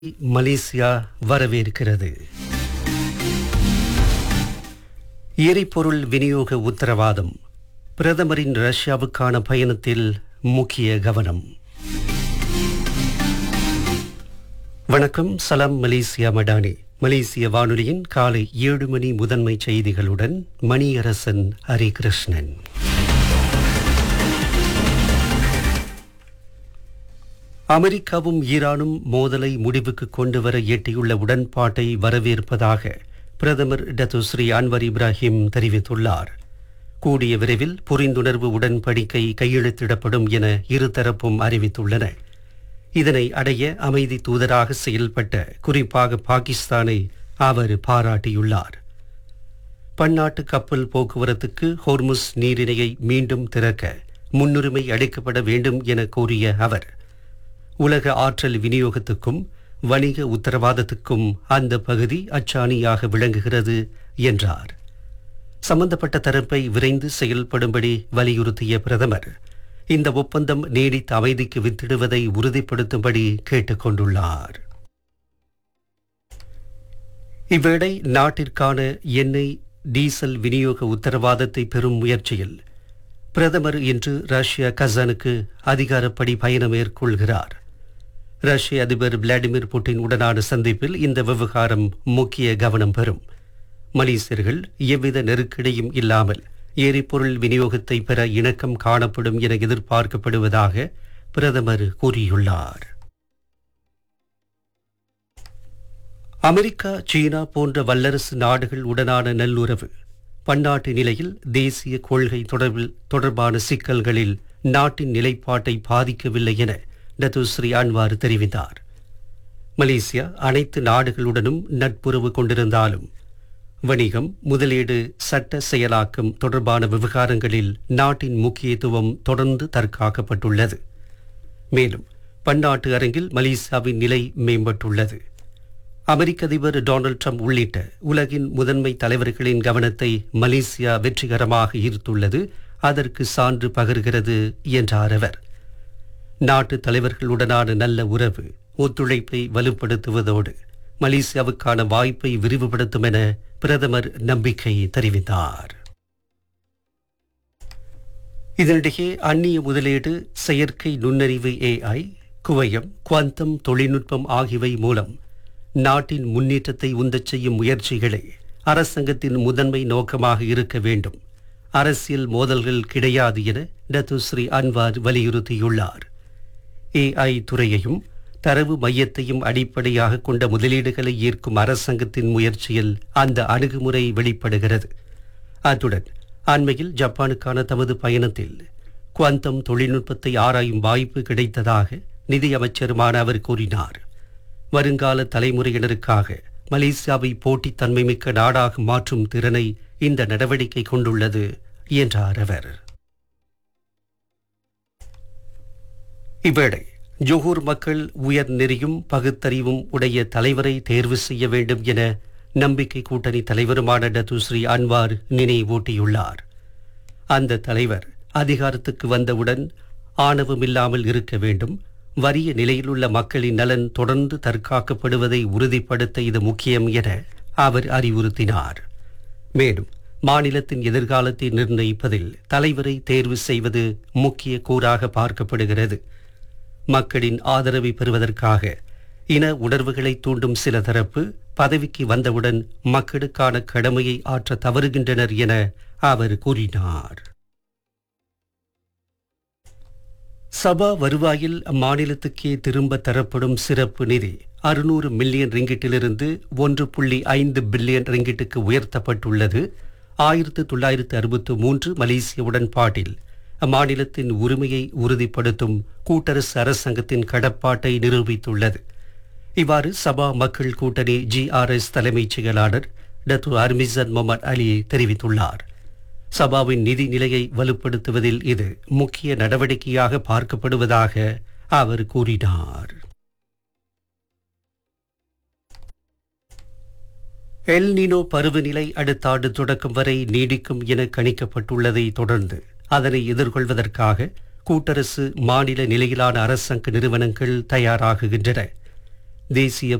Malaysia வரவேற்கிறது எரிபொருள் விநியோக உத்தரவாதம் பிரதமரின் ரஷ்யாவுக்கான பயணத்தில் முக்கிய கவனம் வணக்கம் சலாம் மலேசியா மடானி மலேசிய வானொலியின் காலை ஏழு மணி முதன்மை செய்திகளுடன் மணியரசன் ஹரிகிருஷ்ணன் அமெரிக்காவும் ஈரானும் மோதலை முடிவுக்கு கொண்டுவர எட்டியுள்ள உடன்பாட்டை வரவேற்பதாக பிரதமர் டத்துஸ்ரீ அன்வர் இப்ராஹிம் தெரிவித்துள்ளார் கூடிய விரைவில் புரிந்துணர்வு உடன்படிக்கை கையெழுத்திடப்படும் என இருதரப்பும் அறிவித்துள்ளன இதனை அடைய அமைதி தூதராக செயல்பட்ட குறிப்பாக பாகிஸ்தானை அவர் பாராட்டியுள்ளார் பன்னாட்டு கப்பல் போக்குவரத்துக்கு ஹோர்முஸ் நீரிணையை மீண்டும் திறக்க முன்னுரிமை அளிக்கப்பட வேண்டும் என கூறிய அவர் உலக ஆற்றல் விநியோகத்துக்கும் வணிக உத்தரவாதத்துக்கும் அந்த பகுதி அச்சாணியாக விளங்குகிறது என்றார் சம்பந்தப்பட்ட தரப்பை விரைந்து செயல்படும்படி வலியுறுத்திய பிரதமர் இந்த ஒப்பந்தம் நீடித்த அமைதிக்கு வித்திடுவதை உறுதிப்படுத்தும்படி கேட்டுக்கொண்டுள்ளார் இவ்வேளை நாட்டிற்கான எண்ணெய் டீசல் விநியோக உத்தரவாதத்தை பெறும் முயற்சியில் பிரதமர் இன்று ரஷ்ய கசானுக்கு அதிகாரப்படி பயணம் மேற்கொள்கிறார் ரஷ்ய அதிபர் விளாடிமிர் புட்டின் உடனான சந்திப்பில் இந்த விவகாரம் முக்கிய கவனம் பெறும் மலேசியர்கள் எவ்வித நெருக்கடியும் இல்லாமல் எரிபொருள் விநியோகத்தை பெற இணக்கம் காணப்படும் என எதிர்பார்க்கப்படுவதாக பிரதமர் கூறியுள்ளார் அமெரிக்கா சீனா போன்ற வல்லரசு நாடுகள் உடனான நல்லுறவு பன்னாட்டு நிலையில் தேசிய கொள்கை தொடர்பில் தொடர்பான சிக்கல்களில் நாட்டின் நிலைப்பாட்டை பாதிக்கவில்லை என டத்துஸ்ரீ அன்வார் தெரிவித்தார் மலேசியா அனைத்து நாடுகளுடனும் நட்புறவு கொண்டிருந்தாலும் வணிகம் முதலீடு சட்ட செயலாக்கம் தொடர்பான விவகாரங்களில் நாட்டின் முக்கியத்துவம் தொடர்ந்து தற்காக்கப்பட்டுள்ளது மேலும் பன்னாட்டு அரங்கில் மலேசியாவின் நிலை மேம்பட்டுள்ளது அமெரிக்க அதிபர் டொனால்ட் ட்ரம்ப் உள்ளிட்ட உலகின் முதன்மை தலைவர்களின் கவனத்தை மலேசியா வெற்றிகரமாக ஈர்த்துள்ளது அதற்கு சான்று பகர்கிறது என்றார் அவர் நாட்டு தலைவர்களுடனான நல்ல உறவு ஒத்துழைப்பை வலுப்படுத்துவதோடு மலேசியாவுக்கான வாய்ப்பை விரிவுபடுத்தும் என பிரதமர் நம்பிக்கை தெரிவித்தார் இதனிடையே அந்நிய முதலீடு செயற்கை நுண்ணறிவு ஏஐ குவையம் குவாந்தம் தொழில்நுட்பம் ஆகியவை மூலம் நாட்டின் முன்னேற்றத்தை உந்தச் செய்யும் முயற்சிகளை அரசாங்கத்தின் முதன்மை நோக்கமாக இருக்க வேண்டும் அரசியல் மோதல்கள் கிடையாது என டத்துஸ்ரீ அன்வார் வலியுறுத்தியுள்ளார் ஏஐ துறையையும் தரவு மையத்தையும் அடிப்படையாக கொண்ட முதலீடுகளை ஈர்க்கும் அரசாங்கத்தின் முயற்சியில் அந்த அணுகுமுறை வெளிப்படுகிறது அத்துடன் அண்மையில் ஜப்பானுக்கான தமது பயணத்தில் குவாந்தம் தொழில்நுட்பத்தை ஆராயும் வாய்ப்பு கிடைத்ததாக நிதியமைச்சருமான அவர் கூறினார் வருங்கால தலைமுறையினருக்காக மலேசியாவை போட்டித்தன்மை மிக்க நாடாக மாற்றும் திறனை இந்த நடவடிக்கை கொண்டுள்ளது என்றார் அவர் இவ்வேளை ஜோகூர் மக்கள் உயர் நெறியும் பகுத்தறிவும் உடைய தலைவரை தேர்வு செய்ய வேண்டும் என நம்பிக்கை கூட்டணி தலைவருமான டத்துஸ்ரீ அன்வார் நினைவூட்டியுள்ளார் அந்த தலைவர் அதிகாரத்துக்கு வந்தவுடன் ஆணவமில்லாமல் இருக்க வேண்டும் வறிய நிலையிலுள்ள மக்களின் நலன் தொடர்ந்து தற்காக்கப்படுவதை உறுதிப்படுத்த இது முக்கியம் என அவர் அறிவுறுத்தினார் மேலும் மாநிலத்தின் எதிர்காலத்தை நிர்ணயிப்பதில் தலைவரை தேர்வு செய்வது முக்கிய கூறாக பார்க்கப்படுகிறது மக்களின் ஆதரவை பெறுவதற்காக இன உணர்வுகளை தூண்டும் சில தரப்பு பதவிக்கு வந்தவுடன் மக்களுக்கான கடமையை ஆற்ற தவறுகின்றனர் என அவர் கூறினார் சபா வருவாயில் அம்மாநிலத்துக்கே திரும்ப தரப்படும் சிறப்பு நிதி அறுநூறு மில்லியன் ரிங்கிட்டிலிருந்து ஒன்று புள்ளி ஐந்து பில்லியன் ரிங்கிட்டுக்கு உயர்த்தப்பட்டுள்ளது ஆயிரத்து தொள்ளாயிரத்து அறுபத்து மூன்று மலேசிய உடன்பாட்டில் அம்மாநிலத்தின் உரிமையை உறுதிப்படுத்தும் கூட்டரசு அரசாங்கத்தின் கடப்பாட்டை நிரூபித்துள்ளது இவ்வாறு சபா மக்கள் கூட்டணி ஜிஆர்எஸ் தலைமைச் செயலாளர் டத்து அர்மிசன் முகமது அலி தெரிவித்துள்ளார் சபாவின் நிதி நிலையை வலுப்படுத்துவதில் இது முக்கிய நடவடிக்கையாக பார்க்கப்படுவதாக அவர் கூறினார் எல் நீனோ பருவநிலை அடுத்த ஆண்டு தொடக்கம் வரை நீடிக்கும் என கணிக்கப்பட்டுள்ளதை தொடர்ந்து அதனை எதிர்கொள்வதற்காக கூட்டரசு மாநில நிலையிலான அரசாங்க நிறுவனங்கள் தயாராகுகின்றன தேசிய